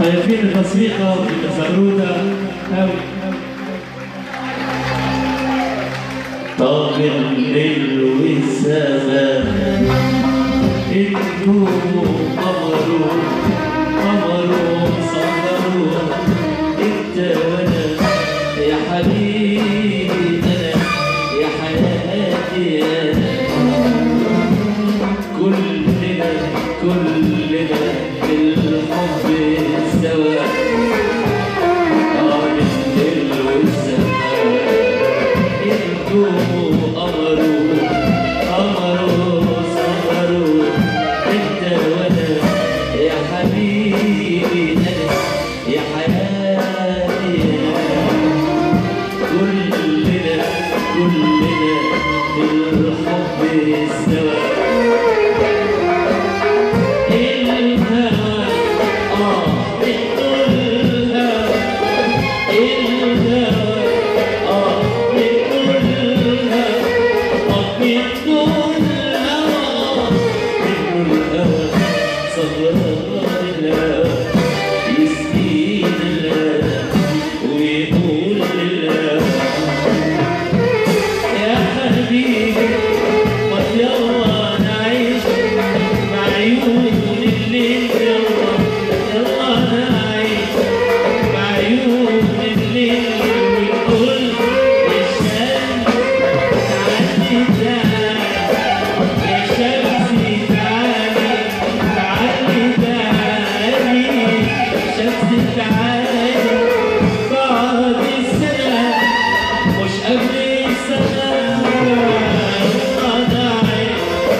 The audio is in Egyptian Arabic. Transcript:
شايفين التصفيقة بتزغروطة أوي طاق الليل والسماء النجوم قمروا قمروا صغروا انت وانا يا حبيبي انا يا حياتي انا كلنا كلنا بالحب سوا آه الليل والسماء النجوم قمروا قمروا صغروا انت وانا يا حبيبي انا يا حياتي كلنا كلنا بالحب سوا الهوى اه